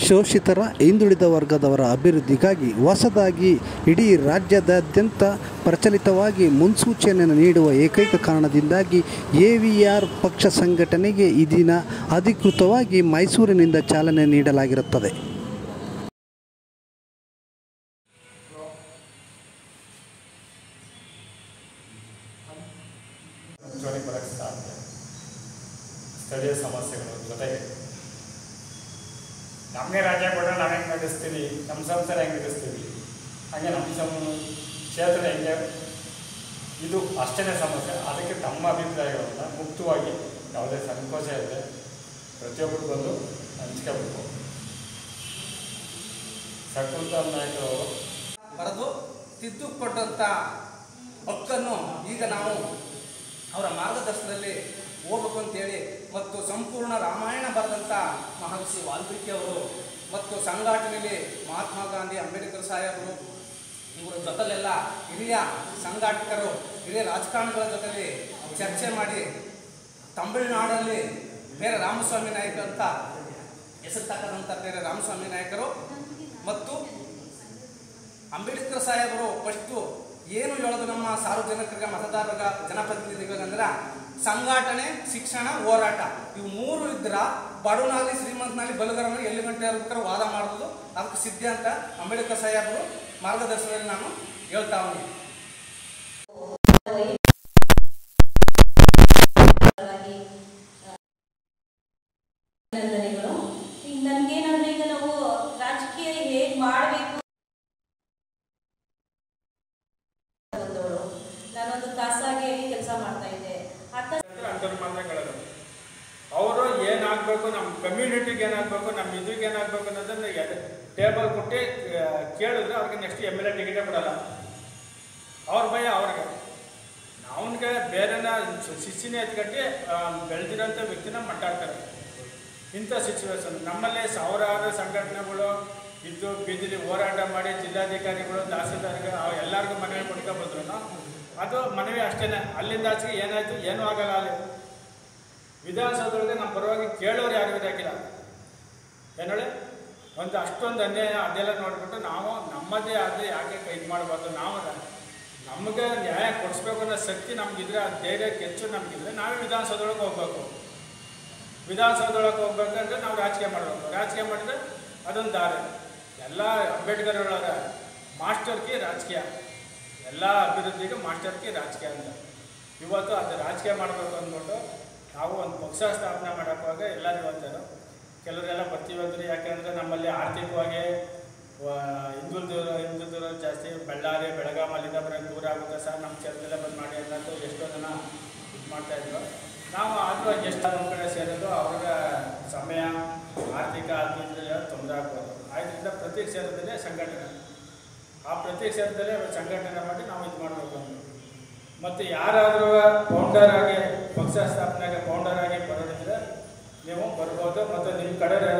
ಶೋಷಿತರ ಹಿಂದುಳಿದ ವರ್ಗದವರ ಅಭಿವೃದ್ಧಿಗಾಗಿ ಹೊಸದಾಗಿ ಇಡೀ ರಾಜ್ಯದಾದ್ಯಂತ ಪ್ರಚಲಿತವಾಗಿ ಮುನ್ಸೂಚನೆಯನ್ನು ನೀಡುವ ಏಕೈಕ ಕಾರಣದಿಂದಾಗಿ ಎ ವಿ ಆರ್ ಪಕ್ಷ ಸಂಘಟನೆಗೆ ಈ ದಿನ ಅಧಿಕೃತವಾಗಿ ಮೈಸೂರಿನಿಂದ ಚಾಲನೆ ನೀಡಲಾಗಿರುತ್ತದೆ ಮುಂಚೂಣಿಗೆ ಬರೋಕ್ಕೆ ಸಾಧ್ಯ ಸ್ಥಳೀಯ ಸಮಸ್ಯೆಗಳು ಜೊತೆಗೆ ನಮಗೆ ರಾಜ್ಯ ಕೂಡ ನಾವು ಹೆಂಗೆ ನಡೆಸ್ತೀವಿ ನಮ್ಮ ಸಂಸಾರ ಹೆಂಗೆ ನಡೆಸ್ತೀವಿ ಹಾಗೆ ನಮ್ಮ ಸಂ ಕ್ಷೇತ್ರ ಹೆಂಗೆ ಇದು ಅಷ್ಟೇ ಸಮಸ್ಯೆ ಅದಕ್ಕೆ ತಮ್ಮ ಅಭಿಪ್ರಾಯಗಳನ್ನು ಮುಕ್ತವಾಗಿ ಯಾವುದೇ ಸಂಕೋಚ ಇಲ್ಲದೆ ಪ್ರತಿಯೊಬ್ಬರು ಬಂದು ಹಂಚ್ಕೋಬೇಕು ಸಕೃತ ನಾಯಕರು ಬರೆದು ತಿದ್ದುಕೊಟ್ಟಂಥ ಹಕ್ಕನ್ನು ಈಗ ನಾವು ಅವರ ಮಾರ್ಗದರ್ಶನದಲ್ಲಿ ಹೋಗ್ಬೇಕು ಅಂತೇಳಿ ಮತ್ತು ಸಂಪೂರ್ಣ ರಾಮಾಯಣ ಬರೆದಂಥ ಮಹರ್ಷಿ ವಾಲ್ಮೀಕಿ ಅವರು ಮತ್ತು ಸಂಘಟನೆಯಲ್ಲಿ ಮಹಾತ್ಮ ಗಾಂಧಿ ಅಂಬೇಡ್ಕರ್ ಸಾಹೇಬರು ಇವರ ಜೊತೆಲೆಲ್ಲ ಹಿರಿಯ ಸಂಘಟಕರು ಹಿರಿಯ ರಾಜಕಾರಣಿಗಳ ಜೊತೆಲಿ ಚರ್ಚೆ ಮಾಡಿ ತಮಿಳುನಾಡಲ್ಲಿ ಬೇರೆ ರಾಮಸ್ವಾಮಿ ನಾಯಕ ಅಂತ ಹೆಸರು ತಕ್ಕಂಥ ಬೇರೆ ರಾಮಸ್ವಾಮಿ ನಾಯಕರು ಮತ್ತು ಅಂಬೇಡ್ಕರ್ ಸಾಹೇಬರು ಫಸ್ಟು ಏನು ಹೇಳೋದು ನಮ್ಮ ಸಾರ್ವಜನಿಕರಿಗೆ ಮತದಾರರ ಜನಪ್ರತಿನಿಧಿಗಳಿಗಂದ್ರೆ ಸಂಘಟನೆ ಶಿಕ್ಷಣ ಹೋರಾಟ ಇವು ಮೂರು ಇದ್ರ ಬಡವನಾಗಲಿ ಶ್ರೀಮಂತನಾಗಲಿ ಬಲಗರನ್ನು ಎಲ್ಲಿ ಗಂಟೆ ಇರ್ಬೇಕಾದ್ರೆ ವಾದ ಮಾಡೋದು ಅದಕ್ಕೆ ಸಿದ್ಧ ಅಂತ ಅಂಬೇಡ್ಕರ್ ಸಾಹೇಬರು ಮಾರ್ಗದರ್ಶನದಲ್ಲಿ ನಾನು ಹೇಳ್ತಾ ಇದ್ದೀನಿ ಪರವಾಗಿ, ಆ, ಅಭಿನಂದನೆಗಳು ಈಗ ನನ್ಗೇನಂದ್ರೆ ಈಗ ನಾವು ರಾಜಕೀಯ ಹೇಗ್ ಮಾಡಬೇಕು ಬಂದವಳು ನಾನೊಂದು ಖಾಸಗಿ ಕೆಲಸ ಮಾಡ್ತಾ ಇದ್ದೆ ಅಕಸ್ಮಾತ್ ಅಂತರ್ಮಾನಗಳು ಅವರು ಏನಾಗಬೇಕು ನಮ್ಮ ಕಮ್ಯುನಿಟಿಗೆ ಏನಾಗಬೇಕು ನಮ್ಮ ಇದ್ರಿಗೆ ಏನಾಗಬೇಕು ಅನ್ನೋದನ್ನ ಟೇಬಲ್ ಕೊಟ್ಟು ಆ, ಕೇಳಿದ್ರೆ ಅವ್ರಿಗೆ ನೆಕ್ಸ್ಟ್ ಎಮ್ ಎಲ್ ಎ ಟಿಕೆಟೇ ಬಿಡಲ್ಲ ಅವ್ರ ಭಯ ಅವ್ರಿಗೆ ಅವನಿಗೆ ಬೇರೆನ ಶಿಸ್ತಿನ ಎತ್ಕಟ್ಟಿ ಬೆಳೆದಿರೋಂಥ ವ್ಯಕ್ತಿನ ಮಟ್ಟಾಡ್ತಾರೆ ಇಂಥ ಸಿಚುವೇಶನ್ ನಮ್ಮಲ್ಲೇ ಸಾವಿರಾರು ಸಂಘಟನೆಗಳು ಇದ್ದು ಬೀದಿಲಿ ಹೋರಾಟ ಮಾಡಿ ಜಿಲ್ಲಾಧಿಕಾರಿಗಳು ತಹಸೀಲ್ದಾರ್ಗೆ ಅವ್ ಎಲ್ಲರಿಗೂ ಮನವಿ ಕೊಡ್ಕೊ ಬಂದ್ರು ಅದು ಮನವಿ ಅಷ್ಟೇ ಅಲ್ಲಿಂದ ಆಚೆಗೆ ಏನಾಯ್ತು ಏನೂ ಆಗಲ್ಲ ಅಲ್ಲಿ ವಿಧಾನಸೌಧದೊಳಗೆ ನಮ್ಮ ಪರವಾಗಿ ಕೇಳೋರು ಯಾರು ಇರಾಕಿಲ್ಲ ಏನೇಳಿ ಒಂದು ಅಷ್ಟೊಂದು ಅನ್ಯಾಯ ಅದೆಲ್ಲ ನೋಡ್ಬಿಟ್ಟು ನಾವು ನಮ್ಮದೇ ಆದ ಯಾಕೆ ಇದು ಮಾಡಬಾರ್ದು ನಾವು ನಮಗೆ ನ್ಯಾಯ ಕೊಡಿಸ್ಬೇಕು ಅನ್ನೋ ಶಕ್ತಿ ನಮಗಿದ್ರೆ ಆ ಧೈರ್ಯ ಕೆಚ್ಚು ನಮಗಿದ್ರೆ ನಾವೇ ವಿಧಾನಸೌಧದೊಳಗೆ ಹೋಗ್ಬೇಕು ವಿಧಾನಸೌಧದೊಳಗೆ ಹೋಗ್ಬೇಕಂದ್ರೆ ನಾವು ರಾಜಕೀಯ ಮಾಡಬೇಕು ರಾಜಕೀಯ ಮಾಡಿದ್ರೆ ಅದೊಂದು ದಾರಿ ಎಲ್ಲ ಅಂಬೇಡ್ಕರ್ ಹೇಳೋರ ಮಾಸ್ಟರ್ ಕಿ ರಾಜಕೀಯ ಎಲ್ಲ ಅಭಿವೃದ್ಧಿಗೆ ಮಾಸ್ಟರ್ ಕಿ ರಾಜಕೀಯ ಅಂತ ಇವತ್ತು ಅದು ರಾಜಕೀಯ ಮಾಡಬೇಕು ಅಂದ್ಬಿಟ್ಟು ನಾವು ಒಂದು ಪಕ್ಷ ಸ್ಥಾಪನೆ ಮಾಡೋಕ್ಕಾಗ ಎಲ್ಲರೂ ಹೇಳ್ತಾರೆ ಕೆಲವರೆಲ್ಲ ಬರ್ತೀವಿ ಅಂದ್ರೆ ಯಾಕೆಂದರೆ ನಮ್ಮಲ್ಲಿ ಆರ್ಥಿಕವಾಗಿ ವ- ಹಿಂದುಳಿದವರು ಹಿಂದುಳಿದವರು ಜಾಸ್ತಿ ಬಳ್ಳಾರಿ ಬೆಳಗಾಂ ಅಲ್ಲಿಂದ ಬರೋದು ದೂರ ಆಗುತ್ತೆ ಸರ್ ನಮ್ಮ ಕ್ಷೇತ್ರದಲ್ಲೇ ಬಂದು ಮಾಡಿ ಅನ್ನೋದು ಎಷ್ಟೋ ಜನ ಇದು ಮಾಡ್ತಾಯಿದ್ರು ನಾವು ಆದರೂ ಎಷ್ಟು ಒಂದು ಕಡೆ ಸೇರೋದು ಅವರ ಸಮಯ ಆರ್ಥಿಕ ಅದು ಇದೆಲ್ಲ ತೊಂದರೆ ಆಗ್ಬೋದು ಆದ್ದರಿಂದ ಪ್ರತಿ ಕ್ಷೇತ್ರದಲ್ಲೇ ಸಂಘಟನೆ ಆ ಪ್ರತಿ ಕ್ಷೇತ್ರದಲ್ಲೇ ಸಂಘಟನೆ ಮಾಡಿ ನಾವು ಇದು ಮಾಡಬೇಕು ಅಂತ ಮತ್ತು ಯಾರಾದರೂ ಫೌಂಡರ್ ಆಗಿ ಪಕ್ಷ ಸ್ಥಾಪನೆಗೆ ಫೌಂಡರ್ ಆಗಿ ಬರೋದಿದ್ರೆ ನೀವು ಬರ್ಬೋದು ಮತ್ತು ನಿಮ್ಮ ಕಡೆ